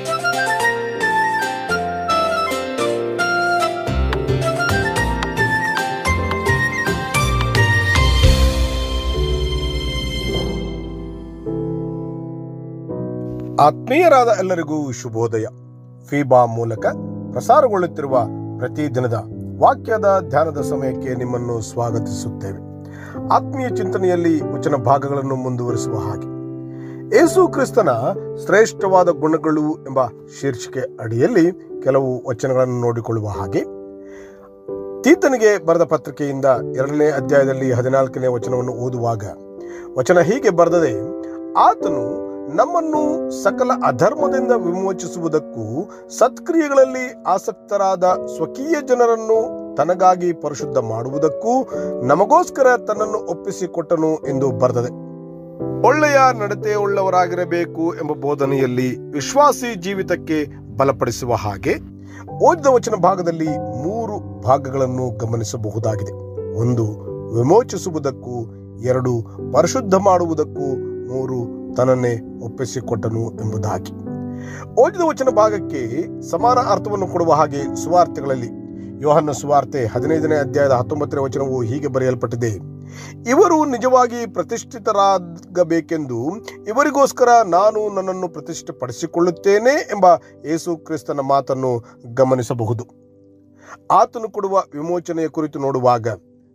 ಆತ್ಮೀಯರಾದ ಎಲ್ಲರಿಗೂ ಶುಭೋದಯ ಫೀಬಾ ಮೂಲಕ ಪ್ರಸಾರಗೊಳ್ಳುತ್ತಿರುವ ಪ್ರತಿದಿನದ ವಾಕ್ಯದ ಧ್ಯಾನದ ಸಮಯಕ್ಕೆ ನಿಮ್ಮನ್ನು ಸ್ವಾಗತಿಸುತ್ತೇವೆ ಆತ್ಮೀಯ ಚಿಂತನೆಯಲ್ಲಿ ವಚನ ಭಾಗಗಳನ್ನು ಮುಂದುವರಿಸುವ ಹಾಗೆ ಏಸು ಕ್ರಿಸ್ತನ ಶ್ರೇಷ್ಠವಾದ ಗುಣಗಳು ಎಂಬ ಶೀರ್ಷಿಕೆ ಅಡಿಯಲ್ಲಿ ಕೆಲವು ವಚನಗಳನ್ನು ನೋಡಿಕೊಳ್ಳುವ ಹಾಗೆ ತೀತನಿಗೆ ಬರೆದ ಪತ್ರಿಕೆಯಿಂದ ಎರಡನೇ ಅಧ್ಯಾಯದಲ್ಲಿ ಹದಿನಾಲ್ಕನೇ ವಚನವನ್ನು ಓದುವಾಗ ವಚನ ಹೀಗೆ ಬರೆದದೆ ಆತನು ನಮ್ಮನ್ನು ಸಕಲ ಅಧರ್ಮದಿಂದ ವಿಮೋಚಿಸುವುದಕ್ಕೂ ಸತ್ಕ್ರಿಯೆಗಳಲ್ಲಿ ಆಸಕ್ತರಾದ ಸ್ವಕೀಯ ಜನರನ್ನು ತನಗಾಗಿ ಪರಿಶುದ್ಧ ಮಾಡುವುದಕ್ಕೂ ನಮಗೋಸ್ಕರ ತನ್ನನ್ನು ಒಪ್ಪಿಸಿಕೊಟ್ಟನು ಎಂದು ಬರೆದದೆ ಒಳ್ಳೆಯ ನಡತೆಯುಳ್ಳವರಾಗಿರಬೇಕು ಎಂಬ ಬೋಧನೆಯಲ್ಲಿ ವಿಶ್ವಾಸಿ ಜೀವಿತಕ್ಕೆ ಬಲಪಡಿಸುವ ಹಾಗೆ ಓದಿದ ವಚನ ಭಾಗದಲ್ಲಿ ಮೂರು ಭಾಗಗಳನ್ನು ಗಮನಿಸಬಹುದಾಗಿದೆ ಒಂದು ವಿಮೋಚಿಸುವುದಕ್ಕೂ ಎರಡು ಪರಿಶುದ್ಧ ಮಾಡುವುದಕ್ಕೂ ಮೂರು ತನ್ನನ್ನೇ ಒಪ್ಪಿಸಿಕೊಟ್ಟನು ಎಂಬುದಾಗಿ ಓದಿದ ವಚನ ಭಾಗಕ್ಕೆ ಸಮಾನ ಅರ್ಥವನ್ನು ಕೊಡುವ ಹಾಗೆ ಸುವಾರ್ತೆಗಳಲ್ಲಿ ಯೋಹನ್ನ ಸುವಾರ್ತೆ ಹದಿನೈದನೇ ಅಧ್ಯಾಯದ ಹತ್ತೊಂಬತ್ತನೇ ವಚನವು ಹೀಗೆ ಬರೆಯಲ್ಪಟ್ಟಿದೆ ಇವರು ನಿಜವಾಗಿ ಪ್ರತಿಷ್ಠಿತರಾಗಬೇಕೆಂದು ಇವರಿಗೋಸ್ಕರ ನಾನು ನನ್ನನ್ನು ಪ್ರತಿಷ್ಠೆಪಡಿಸಿಕೊಳ್ಳುತ್ತೇನೆ ಎಂಬ ಯೇಸು ಕ್ರಿಸ್ತನ ಮಾತನ್ನು ಗಮನಿಸಬಹುದು ಆತನು ಕೊಡುವ ವಿಮೋಚನೆಯ ಕುರಿತು ನೋಡುವಾಗ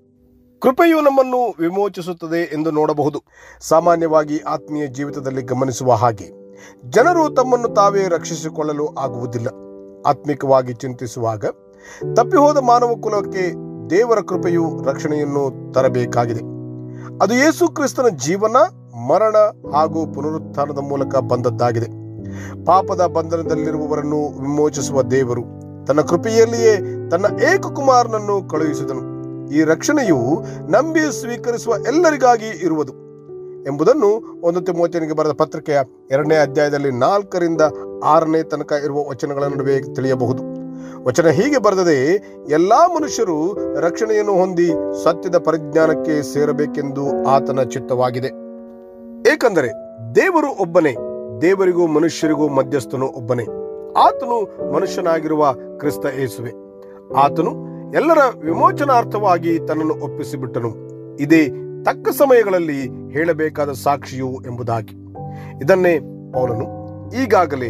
ಕೃಪೆಯು ನಮ್ಮನ್ನು ವಿಮೋಚಿಸುತ್ತದೆ ಎಂದು ನೋಡಬಹುದು ಸಾಮಾನ್ಯವಾಗಿ ಆತ್ಮೀಯ ಜೀವಿತದಲ್ಲಿ ಗಮನಿಸುವ ಹಾಗೆ ಜನರು ತಮ್ಮನ್ನು ತಾವೇ ರಕ್ಷಿಸಿಕೊಳ್ಳಲು ಆಗುವುದಿಲ್ಲ ಆತ್ಮಿಕವಾಗಿ ಚಿಂತಿಸುವಾಗ ತಪ್ಪಿಹೋದ ಮಾನವ ಕುಲಕ್ಕೆ ದೇವರ ಕೃಪೆಯು ರಕ್ಷಣೆಯನ್ನು ತರಬೇಕಾಗಿದೆ ಅದು ಯೇಸು ಕ್ರಿಸ್ತನ ಜೀವನ ಮರಣ ಹಾಗೂ ಪುನರುತ್ಥಾನದ ಮೂಲಕ ಬಂದದ್ದಾಗಿದೆ ಪಾಪದ ಬಂಧನದಲ್ಲಿರುವವರನ್ನು ವಿಮೋಚಿಸುವ ದೇವರು ತನ್ನ ಕೃಪೆಯಲ್ಲಿಯೇ ತನ್ನ ಏಕಕುಮಾರನನ್ನು ಕಳುಹಿಸಿದನು ಈ ರಕ್ಷಣೆಯು ನಂಬಿ ಸ್ವೀಕರಿಸುವ ಎಲ್ಲರಿಗಾಗಿ ಇರುವುದು ಎಂಬುದನ್ನು ಒಂದು ತಿಮೋತಿಯನಿಗೆ ಬರೆದ ಪತ್ರಿಕೆಯ ಎರಡನೇ ಅಧ್ಯಾಯದಲ್ಲಿ ನಾಲ್ಕರಿಂದ ಆರನೇ ತನಕ ಇರುವ ವಚನಗಳ ನಡುವೆ ತಿಳಿಯಬಹುದು ವಚನ ಹೀಗೆ ಬರೆದದೆ ಎಲ್ಲಾ ಮನುಷ್ಯರು ರಕ್ಷಣೆಯನ್ನು ಹೊಂದಿ ಸತ್ಯದ ಪರಿಜ್ಞಾನಕ್ಕೆ ಸೇರಬೇಕೆಂದು ಆತನ ಚಿತ್ತವಾಗಿದೆ ಏಕೆಂದರೆ ದೇವರು ಒಬ್ಬನೇ ದೇವರಿಗೂ ಮನುಷ್ಯರಿಗೂ ಮಧ್ಯಸ್ಥನು ಒಬ್ಬನೇ ಆತನು ಮನುಷ್ಯನಾಗಿರುವ ಕ್ರಿಸ್ತ ಯೇಸುವೆ ಆತನು ಎಲ್ಲರ ವಿಮೋಚನಾರ್ಥವಾಗಿ ತನ್ನನ್ನು ಒಪ್ಪಿಸಿಬಿಟ್ಟನು ಇದೇ ತಕ್ಕ ಸಮಯಗಳಲ್ಲಿ ಹೇಳಬೇಕಾದ ಸಾಕ್ಷಿಯು ಎಂಬುದಾಗಿ ಇದನ್ನೇ ಪೌಲನು ಈಗಾಗಲೇ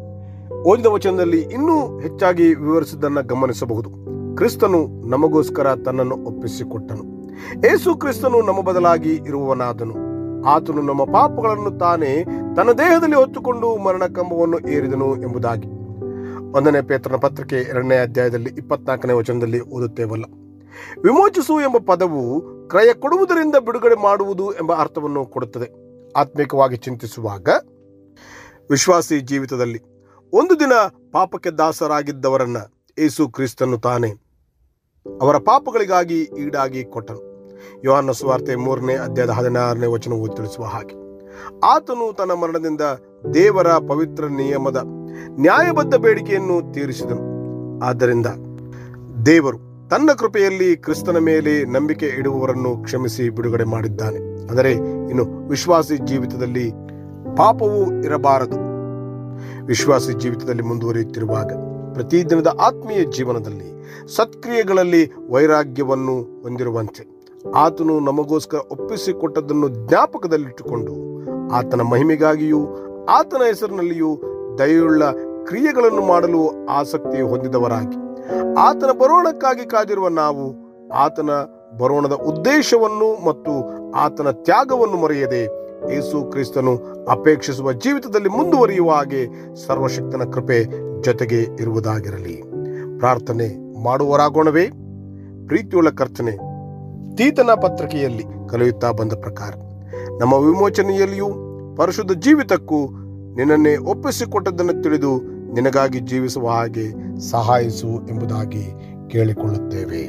ಓದಿದ ವಚನದಲ್ಲಿ ಇನ್ನೂ ಹೆಚ್ಚಾಗಿ ವಿವರಿಸಿದ್ದನ್ನು ಗಮನಿಸಬಹುದು ಕ್ರಿಸ್ತನು ನಮಗೋಸ್ಕರ ತನ್ನನ್ನು ಒಪ್ಪಿಸಿಕೊಟ್ಟನು ಏಸು ಕ್ರಿಸ್ತನು ನಮ್ಮ ಬದಲಾಗಿ ಇರುವವನಾದನು ಆತನು ನಮ್ಮ ಪಾಪಗಳನ್ನು ತಾನೇ ತನ್ನ ದೇಹದಲ್ಲಿ ಹೊತ್ತುಕೊಂಡು ಮರಣ ಕಂಬವನ್ನು ಏರಿದನು ಎಂಬುದಾಗಿ ಒಂದನೇ ಪೇತ್ರನ ಪತ್ರಿಕೆ ಎರಡನೇ ಅಧ್ಯಾಯದಲ್ಲಿ ಇಪ್ಪತ್ನಾಲ್ಕನೇ ವಚನದಲ್ಲಿ ಓದುತ್ತೇವಲ್ಲ ವಿಮೋಚಿಸು ಎಂಬ ಪದವು ಕ್ರಯ ಕೊಡುವುದರಿಂದ ಬಿಡುಗಡೆ ಮಾಡುವುದು ಎಂಬ ಅರ್ಥವನ್ನು ಕೊಡುತ್ತದೆ ಆತ್ಮಿಕವಾಗಿ ಚಿಂತಿಸುವಾಗ ವಿಶ್ವಾಸಿ ಜೀವಿತದಲ್ಲಿ ಒಂದು ದಿನ ಪಾಪಕ್ಕೆ ದಾಸರಾಗಿದ್ದವರನ್ನ ಏಸು ಕ್ರಿಸ್ತನು ತಾನೇ ಅವರ ಪಾಪಗಳಿಗಾಗಿ ಈಡಾಗಿ ಕೊಟ್ಟನು ಯೋಹನ್ನ ಸುವಾರ್ತೆ ಮೂರನೇ ಅಧ್ಯಾಯದ ಹದಿನಾರನೇ ವಚನವು ತಿಳಿಸುವ ಹಾಗೆ ಆತನು ತನ್ನ ಮರಣದಿಂದ ದೇವರ ಪವಿತ್ರ ನಿಯಮದ ನ್ಯಾಯಬದ್ಧ ಬೇಡಿಕೆಯನ್ನು ತೀರಿಸಿದನು ಆದ್ದರಿಂದ ದೇವರು ತನ್ನ ಕೃಪೆಯಲ್ಲಿ ಕ್ರಿಸ್ತನ ಮೇಲೆ ನಂಬಿಕೆ ಇಡುವವರನ್ನು ಕ್ಷಮಿಸಿ ಬಿಡುಗಡೆ ಮಾಡಿದ್ದಾನೆ ಅಂದರೆ ಇನ್ನು ವಿಶ್ವಾಸಿ ಜೀವಿತದಲ್ಲಿ ಪಾಪವು ಇರಬಾರದು ವಿಶ್ವಾಸಿ ಜೀವಿತದಲ್ಲಿ ಮುಂದುವರಿಯುತ್ತಿರುವಾಗ ಪ್ರತಿದಿನದ ಆತ್ಮೀಯ ಜೀವನದಲ್ಲಿ ಸತ್ಕ್ರಿಯೆಗಳಲ್ಲಿ ವೈರಾಗ್ಯವನ್ನು ಹೊಂದಿರುವಂತೆ ಆತನು ನಮಗೋಸ್ಕರ ಒಪ್ಪಿಸಿಕೊಟ್ಟದ್ದನ್ನು ಜ್ಞಾಪಕದಲ್ಲಿಟ್ಟುಕೊಂಡು ಆತನ ಮಹಿಮೆಗಾಗಿಯೂ ಆತನ ಹೆಸರಿನಲ್ಲಿಯೂ ದಯೆಯುಳ್ಳ ಕ್ರಿಯೆಗಳನ್ನು ಮಾಡಲು ಆಸಕ್ತಿ ಹೊಂದಿದವರಾಗಿ ಆತನ ಬರೋಣಕ್ಕಾಗಿ ಕಾದಿರುವ ನಾವು ಆತನ ಬರೋಣದ ಉದ್ದೇಶವನ್ನು ಮತ್ತು ಆತನ ತ್ಯಾಗವನ್ನು ಮರೆಯದೆ ಯೇಸು ಕ್ರಿಸ್ತನು ಅಪೇಕ್ಷಿಸುವ ಜೀವಿತದಲ್ಲಿ ಮುಂದುವರಿಯುವ ಹಾಗೆ ಸರ್ವಶಕ್ತನ ಕೃಪೆ ಜೊತೆಗೆ ಇರುವುದಾಗಿರಲಿ ಪ್ರಾರ್ಥನೆ ಮಾಡುವರಾಗೋಣವೇ ಪ್ರೀತಿಯುಳ್ಳ ಕರ್ತನೆ ತೀತನ ಪತ್ರಿಕೆಯಲ್ಲಿ ಕಲಿಯುತ್ತಾ ಬಂದ ಪ್ರಕಾರ ನಮ್ಮ ವಿಮೋಚನೆಯಲ್ಲಿಯೂ ಪರಿಶುದ್ಧ ಜೀವಿತಕ್ಕೂ ನಿನ್ನನ್ನೇ ಒಪ್ಪಿಸಿಕೊಟ್ಟದ್ದನ್ನು ತಿಳಿದು ನಿನಗಾಗಿ ಜೀವಿಸುವ ಹಾಗೆ ಸಹಾಯಿಸು ಎಂಬುದಾಗಿ ಕೇಳಿಕೊಳ್ಳುತ್ತೇವೆ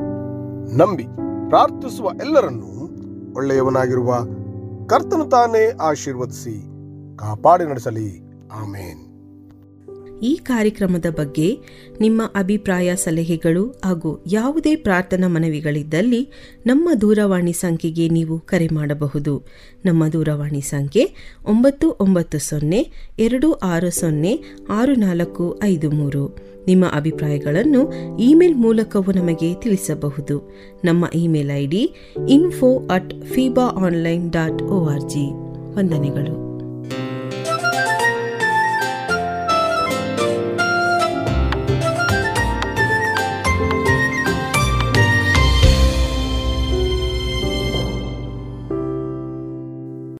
ನಂಬಿ ಪ್ರಾರ್ಥಿಸುವ ಎಲ್ಲರನ್ನೂ ಒಳ್ಳೆಯವನಾಗಿರುವ ಕರ್ತನು ತಾನೇ ಆಶೀರ್ವದಿಸಿ ಕಾಪಾಡಿ ನಡೆಸಲಿ ಆಮೇನ್ ಈ ಕಾರ್ಯಕ್ರಮದ ಬಗ್ಗೆ ನಿಮ್ಮ ಅಭಿಪ್ರಾಯ ಸಲಹೆಗಳು ಹಾಗೂ ಯಾವುದೇ ಪ್ರಾರ್ಥನಾ ಮನವಿಗಳಿದ್ದಲ್ಲಿ ನಮ್ಮ ದೂರವಾಣಿ ಸಂಖ್ಯೆಗೆ ನೀವು ಕರೆ ಮಾಡಬಹುದು ನಮ್ಮ ದೂರವಾಣಿ ಸಂಖ್ಯೆ ಒಂಬತ್ತು ಒಂಬತ್ತು ಸೊನ್ನೆ ಎರಡು ಆರು ಸೊನ್ನೆ ಆರು ನಾಲ್ಕು ಐದು ಮೂರು ನಿಮ್ಮ ಅಭಿಪ್ರಾಯಗಳನ್ನು ಇಮೇಲ್ ಮೂಲಕವೂ ನಮಗೆ ತಿಳಿಸಬಹುದು ನಮ್ಮ email I D info at fiba online dot O R G ವಂದನೆಗಳು